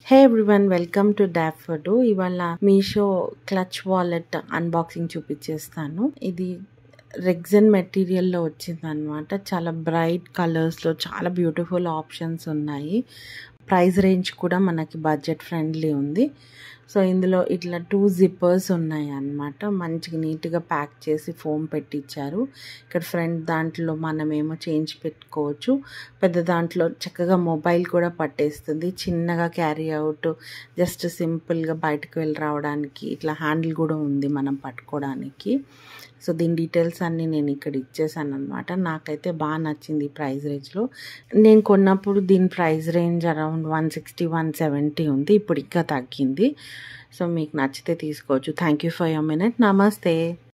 hey everyone welcome to dop photo ఇవాళ Meesho clutch wallet unboxing చూపించేస్తాను ఇది రెగ్జన్ మెటీరియల్లో వచ్చింది అనమాట చాలా బ్రైట్ కలర్స్లో చాలా బ్యూటిఫుల్ ఆప్షన్స్ ఉన్నాయి ప్రైస్ రేంజ్ కూడా మనకి బడ్జెట్ ఫ్రెండ్లీ ఉంది సో ఇందులో ఇట్లా టూ జిప్పర్స్ ఉన్నాయి అన్నమాట మంచిగా నీట్గా ప్యాక్ చేసి ఫోమ్ పెట్టించారు ఇక్కడ ఫ్రంట్ దాంట్లో మనమేమో చేంజ్ పెట్టుకోవచ్చు పెద్ద దాంట్లో చక్కగా మొబైల్ కూడా పట్టేస్తుంది చిన్నగా క్యారీ అవుట్ జస్ట్ సింపుల్గా బయటకు వెళ్ళి రావడానికి ఇట్లా హ్యాండిల్ కూడా ఉంది మనం పట్టుకోవడానికి సో దీని డీటెయిల్స్ అన్నీ నేను ఇక్కడ ఇచ్చేసాను అనమాట నాకైతే బాగా నచ్చింది ఈ ప్రైస్ రేంజ్లో నేను కొన్నప్పుడు దీని price range around one sixty one seventy ఉంది ఇప్పుడు ఇంకా తగ్గింది సో మీకు నచ్చితే తీసుకోవచ్చు thank you for your minute నమస్తే